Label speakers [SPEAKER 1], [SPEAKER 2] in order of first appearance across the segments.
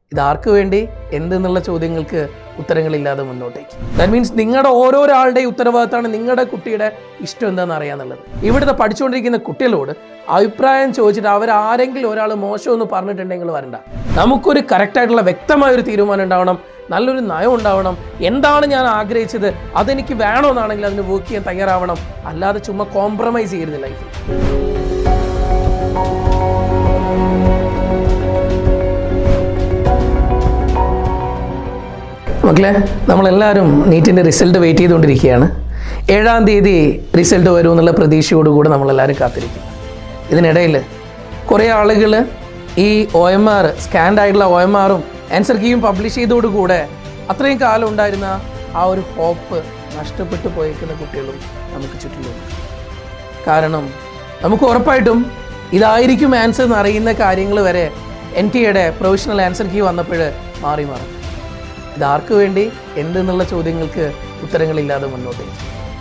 [SPEAKER 1] ഇതാർക്ക് വേണ്ടി എന്തെന്നുള്ള ചോദ്യങ്ങൾക്ക് ഉത്തരങ്ങളില്ലാതെ മുന്നോട്ടേക്ക് ദാറ്റ് മീൻസ് നിങ്ങളുടെ ഓരോരാളുടെയും ഉത്തരവാദിത്തമാണ് നിങ്ങളുടെ കുട്ടിയുടെ ഇഷ്ടം എന്താണെന്ന് അറിയാന്നുള്ളത് ഇവിടുത്തെ പഠിച്ചുകൊണ്ടിരിക്കുന്ന കുട്ടികളോട് അഭിപ്രായം ചോദിച്ചിട്ട് അവരാരെങ്കിലും ഒരാൾ മോശമെന്ന് പറഞ്ഞിട്ടുണ്ടെങ്കിൽ വരണ്ട നമുക്കൊരു കറക്റ്റായിട്ടുള്ള വ്യക്തമായ ഒരു തീരുമാനം ഉണ്ടാവണം നല്ലൊരു നയം ഉണ്ടാവണം എന്താണ് ഞാൻ ആഗ്രഹിച്ചത് അതെനിക്ക് വേണമെന്നാണെങ്കിൽ അതിന് വർക്ക് ചെയ്യാൻ തയ്യാറാവണം അല്ലാതെ ചുമ്മാ കോംപ്രമൈസ് ചെയ്യരുത് ലൈഫിൽ മക്കളെ നമ്മളെല്ലാവരും നീറ്റിൻ്റെ റിസൾട്ട് വെയിറ്റ് ചെയ്തുകൊണ്ടിരിക്കുകയാണ് ഏഴാം തീയതി റിസൾട്ട് വരും എന്നുള്ള പ്രതീക്ഷയോടുകൂടി നമ്മളെല്ലാവരും കാത്തിരിക്കും ഇതിനിടയിൽ കുറേ ആളുകൾ ഈ ഒ എം ആർ സ്കാൻഡ് ആയിട്ടുള്ള ഒ എം ആറും ആൻസർ കീയും പബ്ലിഷ് ചെയ്തതോടുകൂടെ അത്രയും കാലം ഉണ്ടായിരുന്ന ആ ഒരു ഹോപ്പ് നഷ്ടപ്പെട്ടു പോയേക്കുന്ന കുട്ടികളും നമുക്ക് ചുറ്റിലുണ്ട് കാരണം നമുക്ക് ഉറപ്പായിട്ടും ഇതായിരിക്കും ആൻസർ എന്ന് അറിയുന്ന കാര്യങ്ങൾ വരെ എൻ ടി എയുടെ പ്രൊഫഷണൽ ആൻസർ കീ വന്നപ്പോൾ മാറി മാറി ഇതാർക്ക് വേണ്ടി എന്തെന്നുള്ള ചോദ്യങ്ങൾക്ക് ഉത്തരങ്ങളില്ലാതെ മുന്നോട്ടേക്ക്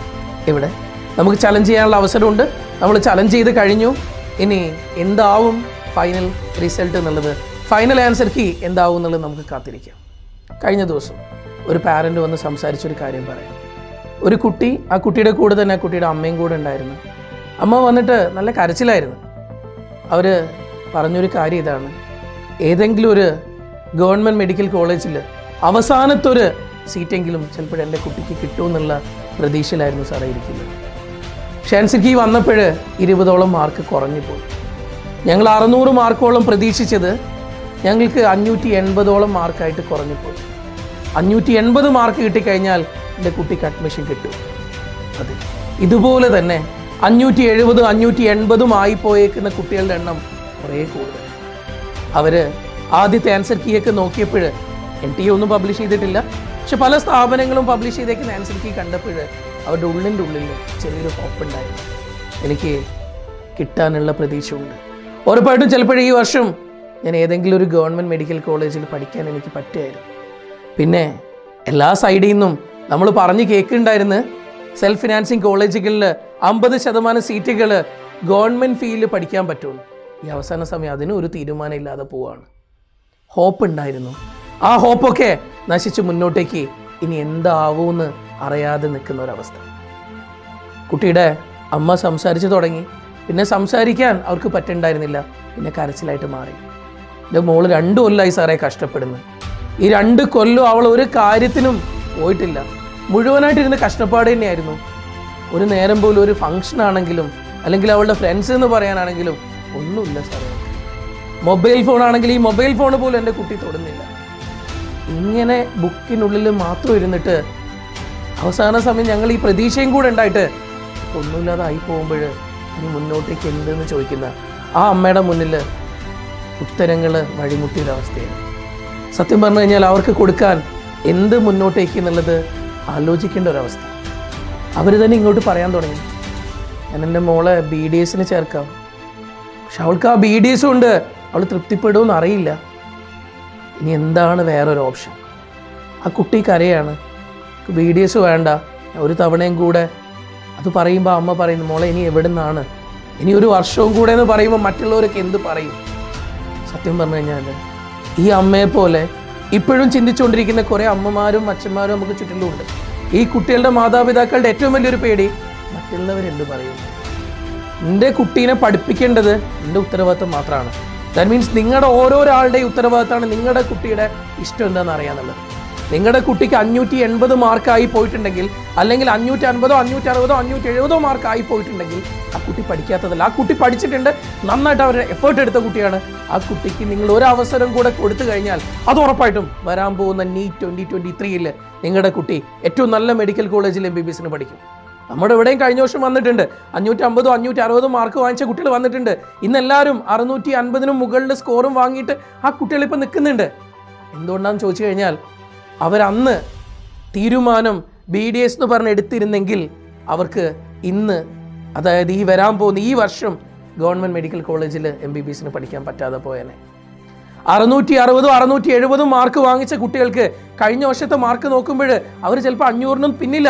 [SPEAKER 1] ഇവിടെ നമുക്ക് ചലഞ്ച് ചെയ്യാനുള്ള അവസരമുണ്ട് നമ്മൾ ചലഞ്ച് ചെയ്ത് കഴിഞ്ഞു ഇനി എന്താവും ഫൈനൽ റിസൾട്ട് എന്നുള്ളത് ഫൈനൽ ആൻസർ കീ എന്താവും എന്നുള്ളത് നമുക്ക് കാത്തിരിക്കാം കഴിഞ്ഞ ദിവസം ഒരു പാരൻ്റ് വന്ന് സംസാരിച്ചൊരു കാര്യം പറയാം ഒരു കുട്ടി ആ കുട്ടിയുടെ കൂടെ തന്നെ ആ കുട്ടിയുടെ അമ്മയും കൂടെ ഉണ്ടായിരുന്നു അമ്മ വന്നിട്ട് നല്ല കരച്ചിലായിരുന്നു അവർ പറഞ്ഞൊരു കാര്യം ഇതാണ് ഏതെങ്കിലും ഒരു ഗവൺമെൻറ് മെഡിക്കൽ കോളേജിൽ അവസാനത്തൊരു സീറ്റെങ്കിലും ചിലപ്പോൾ എൻ്റെ കുട്ടിക്ക് കിട്ടുമെന്നുള്ള പ്രതീക്ഷയിലായിരുന്നു സാറേ ഇരിക്കുന്നത് ഷാൻസിക്ക് വന്നപ്പോൾ ഇരുപതോളം മാർക്ക് കുറഞ്ഞു പോയി ഞങ്ങൾ അറുന്നൂറ് മാർക്കോളം പ്രതീക്ഷിച്ചത് ഞങ്ങൾക്ക് അഞ്ഞൂറ്റി എൺപതോളം മാർക്കായിട്ട് കുറഞ്ഞു പോയി അഞ്ഞൂറ്റി എൺപത് മാർക്ക് കിട്ടിക്കഴിഞ്ഞാൽ എൻ്റെ കുട്ടിക്ക് അഡ്മിഷൻ കിട്ടും അതെ ഇതുപോലെ തന്നെ അഞ്ഞൂറ്റി എഴുപതും അഞ്ഞൂറ്റി എൺപതും ആയി പോയേക്കുന്ന കുട്ടികളുടെ എണ്ണം കുറേ കൂടുതൽ അവർ ആദ്യത്തെ ആൻസർ കീയൊക്കെ നോക്കിയപ്പോൾ എൻ ടി ഒന്നും പബ്ലിഷ് ചെയ്തിട്ടില്ല പക്ഷെ പല സ്ഥാപനങ്ങളും പബ്ലിഷ് ചെയ്തേക്കുന്ന ആൻസർ കീ കണ്ടപ്പോൾ അവരുടെ ഉള്ളിൻ്റെ ഉള്ളിൽ ചെറിയൊരു ഹോപ്പ് ഉണ്ടായിരുന്നു എനിക്ക് കിട്ടാനുള്ള പ്രതീക്ഷയുണ്ട് ഉറപ്പായിട്ടും ചിലപ്പോൾ ഈ വർഷം ഞാൻ ഏതെങ്കിലും ഒരു ഗവൺമെൻറ് മെഡിക്കൽ കോളേജിൽ പഠിക്കാൻ എനിക്ക് പറ്റുമായിരുന്നു പിന്നെ എല്ലാ സൈഡിൽ നിന്നും നമ്മൾ പറഞ്ഞ് കേൾക്കുന്നുണ്ടായിരുന്നു സെൽഫ് ഫിനാൻസിങ് കോളേജുകളിൽ അമ്പത് ശതമാനം സീറ്റുകൾ ഗവൺമെൻറ് ഫീയിൽ പഠിക്കാൻ പറ്റുള്ളൂ ഈ അവസാന സമയം അതിനും ഒരു തീരുമാനം ഇല്ലാതെ പോവാണ് ഹോപ്പ് ഉണ്ടായിരുന്നു ആ ഹോപ്പൊക്കെ നശിച്ച് മുന്നോട്ടേക്ക് ഇനി എന്താവൂന്ന് അറിയാതെ നിൽക്കുന്ന ഒരവസ്ഥ കുട്ടിയുടെ അമ്മ സംസാരിച്ചു തുടങ്ങി പിന്നെ സംസാരിക്കാൻ അവർക്ക് പറ്റുണ്ടായിരുന്നില്ല പിന്നെ കരച്ചിലായിട്ട് മാറി എൻ്റെ മോള് രണ്ട് കൊല്ലമായി സാറേ കഷ്ടപ്പെടുന്നു ഈ രണ്ട് കൊല്ലം അവൾ ഒരു കാര്യത്തിനും പോയിട്ടില്ല മുഴുവനായിട്ടിരുന്ന് കഷ്ടപ്പാട് തന്നെയായിരുന്നു ഒരു നേരം പോലും ഒരു ഫംഗ്ഷൻ ആണെങ്കിലും അല്ലെങ്കിൽ അവളുടെ ഫ്രണ്ട്സ് എന്ന് പറയാനാണെങ്കിലും ഒന്നുമില്ല സാറേ മൊബൈൽ ഫോൺ ആണെങ്കിൽ ഈ മൊബൈൽ ഫോൺ പോലും എൻ്റെ കുട്ടി തൊടുന്നില്ല ഇങ്ങനെ ബുക്കിനുള്ളിൽ മാത്രം ഇരുന്നിട്ട് അവസാന സമയം ഞങ്ങൾ ഈ പ്രതീക്ഷയും കൂടെ ഉണ്ടായിട്ട് ഒന്നുമില്ലാതെ ആയി പോകുമ്പോൾ ഇനി മുന്നോട്ടേക്ക് എന്തെന്ന് ചോദിക്കുന്ന ആ അമ്മയുടെ മുന്നിൽ ഉത്തരങ്ങൾ വഴിമുട്ടിയൊരവസ്ഥയാണ് സത്യം പറഞ്ഞു കഴിഞ്ഞാൽ അവർക്ക് കൊടുക്കാൻ എന്ത് മുന്നോട്ടേക്ക് എന്നുള്ളത് ആലോചിക്കേണ്ട ഒരവസ്ഥ അവർ തന്നെ ഇങ്ങോട്ട് പറയാൻ തുടങ്ങി ഞാൻ എൻ്റെ മോളെ ബി ഡി എസിന് ചേർക്കാം പക്ഷെ അവൾക്ക് ആ ബി ഡി എസും ഉണ്ട് അവൾ തൃപ്തിപ്പെടുമെന്ന് അറിയില്ല ഇനി എന്താണ് വേറൊരു ഓപ്ഷൻ ആ കുട്ടി കരയാണ് ബി ഡി എസ് വേണ്ട ഒരു തവണയും കൂടെ അത് പറയുമ്പോൾ അമ്മ പറയുന്നു മോളെ ഇനി എവിടെ നിന്നാണ് ഇനി ഒരു വർഷവും കൂടെ എന്ന് പറയുമ്പോൾ മറ്റുള്ളവരൊക്കെ എന്ത് പറയും സത്യം പറഞ്ഞു കഴിഞ്ഞാൽ ഈ അമ്മയെ പോലെ ഇപ്പോഴും ചിന്തിച്ചുകൊണ്ടിരിക്കുന്ന കുറേ അമ്മമാരും അച്ഛന്മാരും നമുക്ക് ചുറ്റിലുമുണ്ട് ഈ കുട്ടികളുടെ മാതാപിതാക്കളുടെ ഏറ്റവും വലിയൊരു പേടി മറ്റുള്ളവരെന്ത് പറയും എൻ്റെ കുട്ടീനെ പഠിപ്പിക്കേണ്ടത് എൻ്റെ ഉത്തരവാദിത്വം മാത്രമാണ് ദാറ്റ് മീൻസ് നിങ്ങളുടെ ഓരോരാളുടെയും ഉത്തരവാദിത്തമാണ് നിങ്ങളുടെ കുട്ടിയുടെ ഇഷ്ടം എന്താണെന്ന് അറിയാന്നുള്ളത് നിങ്ങളുടെ കുട്ടിക്ക് അഞ്ഞൂറ്റി എൺപത് മാർക്കായി പോയിട്ടുണ്ടെങ്കിൽ അല്ലെങ്കിൽ അഞ്ഞൂറ്റി അൻപതോ അഞ്ഞൂറ്റി അറുപതോ അഞ്ഞൂറ്റി എഴുപതോ മാർക്കായി പോയിട്ടുണ്ടെങ്കിൽ ആ കുട്ടി പഠിക്കാത്തതല്ല ആ കുട്ടി പഠിച്ചിട്ടുണ്ട് നന്നായിട്ട് അവർ എഫേർട്ട് എടുത്ത കുട്ടിയാണ് ആ കുട്ടിക്ക് നിങ്ങൾ ഒരു അവസരം കൂടെ കൊടുത്തു കഴിഞ്ഞാൽ അത് ഉറപ്പായിട്ടും വരാൻ പോകുന്ന നീറ്റ് ട്വൻറ്റി ട്വൻറ്റി ത്രീയിൽ നിങ്ങളുടെ കുട്ടി ഏറ്റവും നല്ല മെഡിക്കൽ കോളേജിൽ എം ബി ബി എസിന് പഠിക്കും നമ്മുടെ ഇവിടെയും കഴിഞ്ഞ വർഷം വന്നിട്ടുണ്ട് അഞ്ഞൂറ്റി അമ്പതും അഞ്ഞൂറ്റി അറുപതും മാർക്ക് വാങ്ങിച്ച കുട്ടികൾ വന്നിട്ടുണ്ട് ഇന്ന് എല്ലാവരും അറുന്നൂറ്റി അൻപതിനും മുകളിൽ സ്കോറും വാങ്ങിയിട്ട് ആ കുട്ടികൾ ഇപ്പം നിൽക്കുന്നുണ്ട് എന്തുകൊണ്ടാണെന്ന് ചോദിച്ചു കഴിഞ്ഞാൽ അവരന്ന് തീരുമാനം ബി ഡി എസ് എന്ന് പറഞ്ഞ് എടുത്തിരുന്നെങ്കിൽ അവർക്ക് ഇന്ന് അതായത് ഈ വരാൻ പോകുന്ന ഈ വർഷം ഗവൺമെൻറ് മെഡിക്കൽ കോളേജിൽ എം ബി ബി എസിന് പഠിക്കാൻ പറ്റാതെ പോയേനെ അറുന്നൂറ്റി അറുപതും അറുന്നൂറ്റി എഴുപതും മാർക്ക് വാങ്ങിച്ച കുട്ടികൾക്ക് കഴിഞ്ഞ വർഷത്തെ മാർക്ക് നോക്കുമ്പോൾ അവർ ചിലപ്പോൾ അഞ്ഞൂറിനും പിന്നില്ല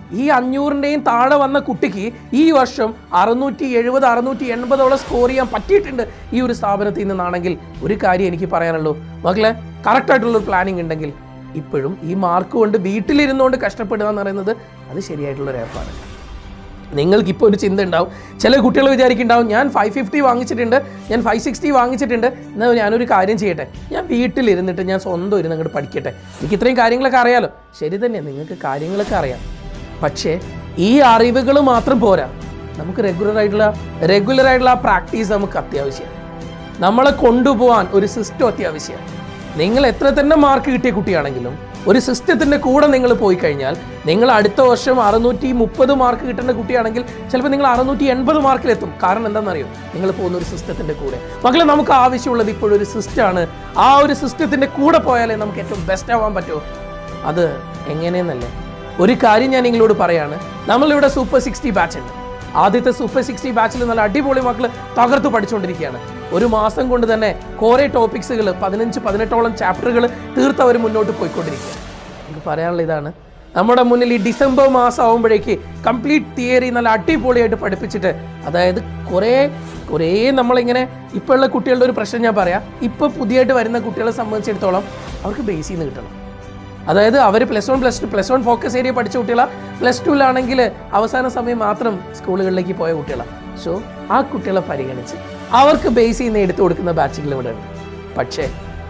[SPEAKER 1] ഈ അഞ്ഞൂറിൻ്റെയും താഴെ വന്ന കുട്ടിക്ക് ഈ വർഷം അറുന്നൂറ്റി എഴുപത് അറുന്നൂറ്റി എൺപതോളം സ്കോർ ചെയ്യാൻ പറ്റിയിട്ടുണ്ട് ഈ ഒരു സ്ഥാപനത്തിൽ നിന്നാണെങ്കിൽ ഒരു കാര്യം എനിക്ക് പറയാനുള്ളൂ മക്കളെ കറക്റ്റായിട്ടുള്ള ഒരു പ്ലാനിങ് ഉണ്ടെങ്കിൽ ഇപ്പോഴും ഈ മാർക്ക് കൊണ്ട് വീട്ടിലിരുന്നുകൊണ്ട് കഷ്ടപ്പെടുക എന്ന് പറയുന്നത് അത് ശരിയായിട്ടുള്ള ഒരു ഏർപ്പാട് നിങ്ങൾക്ക് ഇപ്പോൾ ഒരു ചിന്ത ഉണ്ടാവും ചില കുട്ടികൾ വിചാരിക്കുന്നുണ്ടാവും ഞാൻ ഫൈവ് ഫിഫ്റ്റി വാങ്ങിച്ചിട്ടുണ്ട് ഞാൻ ഫൈവ് സിക്സ്റ്റി വാങ്ങിച്ചിട്ടുണ്ട് എന്നാൽ ഞാനൊരു കാര്യം ചെയ്യട്ടെ ഞാൻ വീട്ടിലിരുന്നിട്ട് ഞാൻ സ്വന്തം ഇരുന്ന് അങ്ങോട്ട് പഠിക്കട്ടെ എനിക്ക് ഇത്രയും കാര്യങ്ങളൊക്കെ അറിയാലോ ശരി തന്നെ നിങ്ങൾക്ക് കാര്യങ്ങളൊക്കെ അറിയാം പക്ഷേ ഈ അറിവുകൾ മാത്രം പോരാ നമുക്ക് റെഗുലർ ആയിട്ടുള്ള റെഗുലർ ആയിട്ടുള്ള ആ പ്രാക്ടീസ് നമുക്ക് അത്യാവശ്യമാണ് നമ്മളെ കൊണ്ടുപോകാൻ ഒരു സിസ്റ്റം അത്യാവശ്യമാണ് നിങ്ങൾ എത്ര തന്നെ മാർക്ക് കിട്ടിയ കുട്ടിയാണെങ്കിലും ഒരു സിസ്റ്റത്തിൻ്റെ കൂടെ നിങ്ങൾ പോയി കഴിഞ്ഞാൽ നിങ്ങൾ അടുത്ത വർഷം അറുന്നൂറ്റി മുപ്പത് മാർക്ക് കിട്ടേണ്ട കുട്ടിയാണെങ്കിൽ ചിലപ്പോൾ നിങ്ങൾ അറുന്നൂറ്റി എൺപത് മാർക്കിലെത്തും കാരണം എന്താണെന്നറിയോ നിങ്ങൾ പോകുന്ന ഒരു സിസ്റ്റത്തിൻ്റെ കൂടെ മക്കളെ നമുക്ക് ആവശ്യമുള്ളത് ഇപ്പോഴൊരു ഒരു സിസ്റ്റമാണ് ആ ഒരു സിസ്റ്റത്തിൻ്റെ കൂടെ പോയാലേ നമുക്ക് ഏറ്റവും ബെസ്റ്റ് ആവാൻ പറ്റുമോ അത് എങ്ങനെയെന്നല്ലേ ഒരു കാര്യം ഞാൻ നിങ്ങളോട് പറയാണ് നമ്മളിവിടെ സൂപ്പർ സിക്സ്റ്റി ബാച്ച് ഉണ്ട് ആദ്യത്തെ സൂപ്പർ സിക്സ്റ്റി ബാച്ചിൽ നല്ല അടിപൊളി മക്കൾ തകർത്ത് പഠിച്ചുകൊണ്ടിരിക്കുകയാണ് ഒരു മാസം കൊണ്ട് തന്നെ കുറേ ടോപ്പിക്സുകൾ പതിനഞ്ച് പതിനെട്ടോളം ചാപ്റ്ററുകൾ തീർത്ത് അവർ മുന്നോട്ട് പോയിക്കൊണ്ടിരിക്കുക എനിക്ക് പറയാനുള്ള ഇതാണ് നമ്മുടെ മുന്നിൽ ഈ ഡിസംബർ മാസം ആകുമ്പോഴേക്ക് കംപ്ലീറ്റ് തിയറി നല്ല അടിപൊളിയായിട്ട് പഠിപ്പിച്ചിട്ട് അതായത് കുറേ കുറേ നമ്മളിങ്ങനെ ഇപ്പോൾ ഉള്ള കുട്ടികളുടെ ഒരു പ്രശ്നം ഞാൻ പറയാം ഇപ്പോൾ പുതിയതായിട്ട് വരുന്ന കുട്ടികളെ സംബന്ധിച്ചിടത്തോളം അവർക്ക് ബേസിൽ നിന്ന് കിട്ടണം അതായത് അവർ plus one plus two plus one focus area പഠിച്ച കുട്ടികളാണ് പ്ലസ് ടുവിലാണെങ്കിൽ അവസാന സമയം മാത്രം സ്കൂളുകളിലേക്ക് പോയ കുട്ടികളാണ് സോ ആ കുട്ടികളെ പരിഗണിച്ച് അവർക്ക് ബേസിൽ നിന്ന് എടുത്തു കൊടുക്കുന്ന ബാച്ചുകൾ ഇവിടെ ഉണ്ട് പക്ഷേ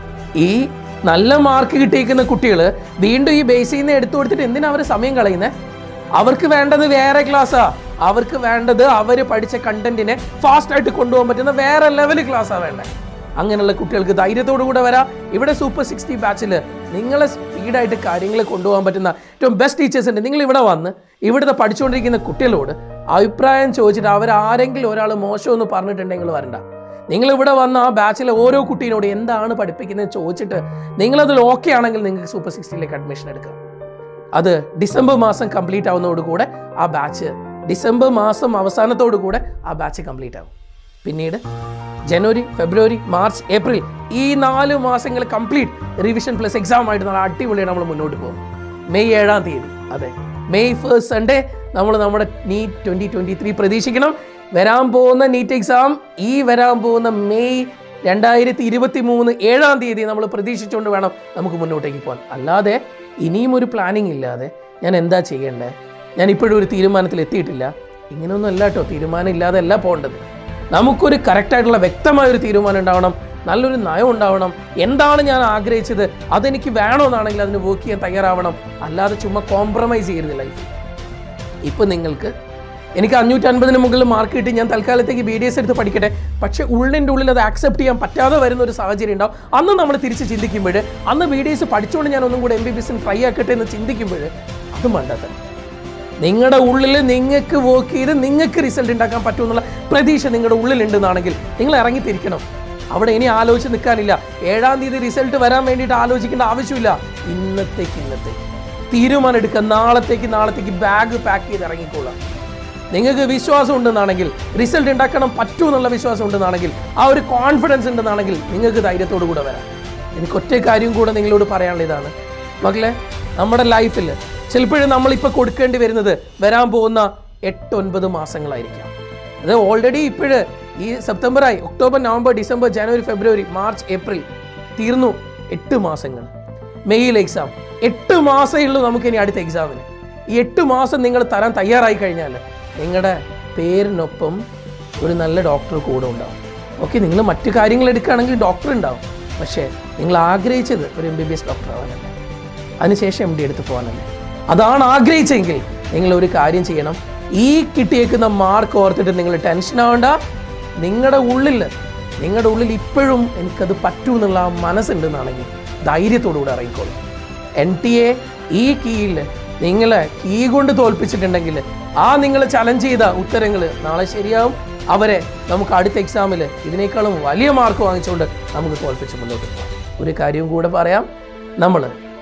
[SPEAKER 1] ഈ നല്ല മാർക്ക് കിട്ടിയിരിക്കുന്ന കുട്ടികൾ വീണ്ടും ഈ ബേസിൽ നിന്ന് എടുത്തു കൊടുത്തിട്ട് എന്തിനാ അവർ സമയം കളയുന്നത് അവർക്ക് വേണ്ടത് വേറെ ക്ലാസ്സാ അവർക്ക് വേണ്ടത് അവർ പഠിച്ച കണ്ടന്റിനെ ഫാസ്റ്റ് ആയിട്ട് കൊണ്ടുപോകാൻ പറ്റുന്ന വേറെ ലെവൽ ക്ലാസ്സാണ് വേണ്ടത് അങ്ങനെയുള്ള കുട്ടികൾക്ക് ധൈര്യത്തോടു കൂടെ വരാം ഇവിടെ സൂപ്പർ സിക്സ്റ്റി ബാച്ചിൽ നിങ്ങളെ സ്പീഡായിട്ട് കാര്യങ്ങൾ കൊണ്ടുപോകാൻ പറ്റുന്ന ഏറ്റവും ബെസ്റ്റ് ടീച്ചേഴ്സ് ഉണ്ട് നിങ്ങൾ ഇവിടെ വന്ന് ഇവിടുത്തെ പഠിച്ചുകൊണ്ടിരിക്കുന്ന കുട്ടികളോട് അഭിപ്രായം ചോദിച്ചിട്ട് അവർ ആരെങ്കിലും ഒരാൾ മോശമെന്ന് പറഞ്ഞിട്ടുണ്ടെങ്കിൽ നിങ്ങൾ വരണ്ട നിങ്ങൾ ഇവിടെ വന്ന ആ ബാച്ചിലെ ഓരോ കുട്ടീനോട് എന്താണ് പഠിപ്പിക്കുന്നത് ചോദിച്ചിട്ട് നിങ്ങളതിൽ ഓക്കെ ആണെങ്കിൽ നിങ്ങൾക്ക് സൂപ്പർ സിക്സ്റ്റിയിലേക്ക് അഡ്മിഷൻ എടുക്കാം അത് ഡിസംബർ മാസം കംപ്ലീറ്റ് ആവുന്നതോടുകൂടെ ആ ബാച്ച് ഡിസംബർ മാസം അവസാനത്തോടു കൂടെ ആ ബാച്ച് കംപ്ലീറ്റ് ആവും പിന്നീട് ജനുവരി ഫെബ്രുവരി മാർച്ച് ഏപ്രിൽ ഈ നാല് മാസങ്ങൾ കംപ്ലീറ്റ് റിവിഷൻ പ്ലസ് എക്സാം ആയിട്ട് നല്ല അടിപൊളിയായിട്ട് നമ്മൾ മുന്നോട്ട് പോകും മെയ് ഏഴാം തീയതി അതെ മെയ് ഫസ്റ്റ് സൺഡേ നമ്മൾ നമ്മുടെ നീറ്റ് ട്വൻ്റി ട്വൻ്റി ത്രീ പ്രതീക്ഷിക്കണം വരാൻ പോകുന്ന നീറ്റ് എക്സാം ഈ വരാൻ പോകുന്ന മെയ് രണ്ടായിരത്തി ഇരുപത്തി മൂന്ന് ഏഴാം തീയതി നമ്മൾ പ്രതീക്ഷിച്ചുകൊണ്ട് വേണം നമുക്ക് മുന്നോട്ടേക്ക് പോകാൻ അല്ലാതെ ഇനിയും ഒരു പ്ലാനിങ് ഇല്ലാതെ ഞാൻ എന്താ ചെയ്യേണ്ടത് ഞാൻ ഇപ്പോഴും ഒരു തീരുമാനത്തിൽ എത്തിയിട്ടില്ല ഇങ്ങനെയൊന്നും അല്ല കേട്ടോ തീരുമാനം ഇല്ലാതെ അല്ല പോകേണ്ടത് നമുക്കൊരു കറക്റ്റായിട്ടുള്ള വ്യക്തമായ ഒരു തീരുമാനം ഉണ്ടാവണം നല്ലൊരു നയം ഉണ്ടാവണം എന്താണ് ഞാൻ ആഗ്രഹിച്ചത് അതെനിക്ക് വേണമെന്നാണെങ്കിൽ അതിന് വർക്ക് ചെയ്യാൻ തയ്യാറാവണം അല്ലാതെ ചുമ്മാ കോംപ്രമൈസ് ചെയ്യരുത് ലൈഫ് ഇപ്പം നിങ്ങൾക്ക് എനിക്ക് അഞ്ഞൂറ്റി അൻപതിന് മുകളിൽ മാർക്ക് കിട്ടി ഞാൻ തൽക്കാലത്തേക്ക് ബി ഡി എസ് എടുത്ത് പഠിക്കട്ടെ പക്ഷേ ഉള്ളിൻ്റെ ഉള്ളിൽ അത് ആക്സെപ്റ്റ് ചെയ്യാൻ പറ്റാതെ വരുന്ന ഒരു സാഹചര്യം ഉണ്ടാവും അന്ന് നമ്മൾ തിരിച്ച് ചിന്തിക്കുമ്പോൾ അന്ന് ബി ഡി എസ് പഠിച്ചുകൊണ്ട് ഞാൻ ഒന്നും കൂടെ എം ബി ബി എസിന് ട്രൈ ആക്കട്ടെ എന്ന് ചിന്തിക്കുമ്പോൾ അതും വേണ്ടാത്ത നിങ്ങളുടെ ഉള്ളിൽ നിങ്ങൾക്ക് വർക്ക് ചെയ്ത് നിങ്ങൾക്ക് റിസൾട്ട് ഉണ്ടാക്കാൻ പറ്റുമെന്നുള്ള പ്രതീക്ഷ നിങ്ങളുടെ ഉള്ളിലുണ്ടെന്നാണെങ്കിൽ നിങ്ങൾ ഇറങ്ങി തിരിക്കണം അവിടെ ഇനി ആലോചിച്ച് നിൽക്കാനില്ല ഏഴാം തീയതി റിസൾട്ട് വരാൻ വേണ്ടിയിട്ട് ആലോചിക്കേണ്ട ആവശ്യമില്ല ഇന്നത്തേക്ക് ഇന്നത്തേക്ക് തീരുമാനം എടുക്കുക നാളത്തേക്ക് നാളത്തേക്ക് ബാഗ് പാക്ക് ചെയ്ത് ഇറങ്ങിക്കൊള്ളാം നിങ്ങൾക്ക് വിശ്വാസം ഉണ്ടെന്നാണെങ്കിൽ റിസൾട്ട് ഉണ്ടാക്കണം പറ്റൂ എന്നുള്ള വിശ്വാസം ഉണ്ടെന്നാണെങ്കിൽ ആ ഒരു കോൺഫിഡൻസ് ഉണ്ടെന്നാണെങ്കിൽ നിങ്ങൾക്ക് ധൈര്യത്തോടു കൂടെ വരാം എനിക്ക് ഒറ്റ കാര്യം കൂടെ നിങ്ങളോട് പറയാനുള്ള ഇതാണ് മക്കളെ നമ്മുടെ ലൈഫിൽ ചിലപ്പോഴും നമ്മളിപ്പോൾ കൊടുക്കേണ്ടി വരുന്നത് വരാൻ പോകുന്ന എട്ട് ഒൻപത് മാസങ്ങളായിരിക്കാം അത് ഓൾറെഡി ഇപ്പോഴ് ഈ സെപ്റ്റംബറായി ഒക്ടോബർ നവംബർ ഡിസംബർ ജനുവരി ഫെബ്രുവരി മാർച്ച് ഏപ്രിൽ തീർന്നു എട്ട് മാസങ്ങൾ മെയ്യിൽ എക്സാം എട്ട് മാസമേ ഉള്ളൂ നമുക്ക് ഇനി അടുത്ത എക്സാമിന് ഈ എട്ട് മാസം നിങ്ങൾ തരാൻ തയ്യാറായി കഴിഞ്ഞാൽ നിങ്ങളുടെ പേരിനൊപ്പം ഒരു നല്ല ഡോക്ടർ കൂടെ ഉണ്ടാവും ഓക്കെ നിങ്ങൾ മറ്റു കാര്യങ്ങൾ എടുക്കുകയാണെങ്കിൽ ഡോക്ടർ ഉണ്ടാവും പക്ഷേ നിങ്ങൾ ആഗ്രഹിച്ചത് ഒരു M B B S doctor ആവാനല്ലേ അതിനുശേഷം എം ഡി എടുത്ത് പോകാനല്ലേ അതാണ് ആഗ്രഹിച്ചെങ്കിൽ നിങ്ങൾ ഒരു കാര്യം ചെയ്യണം ഈ കിട്ടിയേക്കുന്ന മാർക്ക് ഓർത്തിട്ട് നിങ്ങൾ ടെൻഷൻ ആവണ്ട നിങ്ങളുടെ ഉള്ളിൽ നിങ്ങളുടെ ഉള്ളിൽ ഇപ്പോഴും എനിക്കത് പറ്റൂ എന്നുള്ള ആ മനസ്സുണ്ടെന്നാണെങ്കിൽ ധൈര്യത്തോടു കൂടെ ഇറങ്ങിക്കോളും എൻ ടി എ ഈ കീയിൽ നിങ്ങളെ കീ കൊണ്ട് തോൽപ്പിച്ചിട്ടുണ്ടെങ്കിൽ ആ നിങ്ങൾ ചലഞ്ച് ചെയ്ത ഉത്തരങ്ങൾ നാളെ ശരിയാവും അവരെ നമുക്ക് അടുത്ത എക്സാമിൽ ഇതിനേക്കാളും വലിയ മാർക്ക് വാങ്ങിച്ചുകൊണ്ട് നമുക്ക് തോൽപ്പിച്ച് മുന്നോട്ട് പോകാം ഒരു കാര്യവും കൂടെ പറയാം നമ്മൾ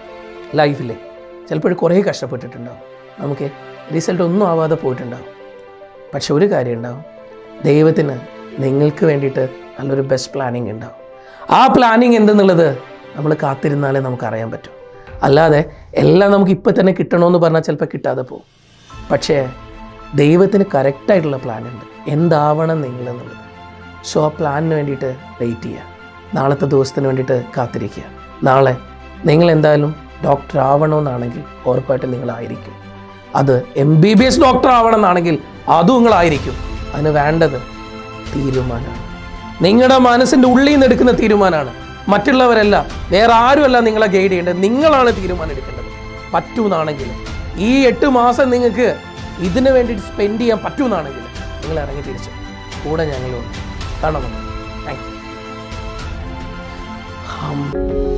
[SPEAKER 1] ലൈഫിൽ ചിലപ്പോൾ കുറേ കഷ്ടപ്പെട്ടിട്ടുണ്ടാവും നമുക്ക് റിസൾട്ട് ഒന്നും ആവാതെ പോയിട്ടുണ്ടാവും പക്ഷെ ഒരു കാര്യം ഉണ്ടാവും ദൈവത്തിന് നിങ്ങൾക്ക് വേണ്ടിയിട്ട് നല്ലൊരു ബെസ്റ്റ് പ്ലാനിങ് ഉണ്ടാവും ആ പ്ലാനിങ് എന്തെന്നുള്ളത് നമ്മൾ കാത്തിരുന്നാലേ നമുക്ക് അറിയാൻ പറ്റും അല്ലാതെ എല്ലാം നമുക്ക് ഇപ്പം തന്നെ കിട്ടണമെന്ന് പറഞ്ഞാൽ ചിലപ്പോൾ കിട്ടാതെ പോകും പക്ഷേ ദൈവത്തിന് കറക്റ്റായിട്ടുള്ള പ്ലാൻ ഉണ്ട് എന്താവണം നിങ്ങൾ എന്നുള്ളത് സോ ആ പ്ലാനിന് വേണ്ടിയിട്ട് വെയിറ്റ് ചെയ്യുക നാളത്തെ ദിവസത്തിന് വേണ്ടിയിട്ട് കാത്തിരിക്കുക നാളെ നിങ്ങൾ എന്തായാലും ഡോക്ടർ ആവണമെന്നാണെങ്കിൽ ഉറപ്പായിട്ടും നിങ്ങളായിരിക്കും അത് M B B S doctor ആവണം എന്നാണെങ്കിൽ അതും നിങ്ങളായിരിക്കും അതിന് വേണ്ടത് തീരുമാനമാണ് നിങ്ങളുടെ മനസ്സിൻ്റെ ഉള്ളിൽ നിന്ന് എടുക്കുന്ന തീരുമാനമാണ് മറ്റുള്ളവരല്ല വേറെ ആരുമല്ല നിങ്ങളെ ഗൈഡ് ചെയ്യേണ്ടത് നിങ്ങളാണ് തീരുമാനം എടുക്കേണ്ടത് പറ്റൂന്നാണെങ്കിൽ ഈ എട്ട് മാസം നിങ്ങൾക്ക് ഇതിനു വേണ്ടിയിട്ട് സ്പെൻഡ് ചെയ്യാൻ പറ്റൂന്നാണെങ്കിൽ നിങ്ങൾ ഇറങ്ങി തിരിച്ചു കൂടെ ഞങ്ങളുണ്ട് കാണാം താങ്ക് യു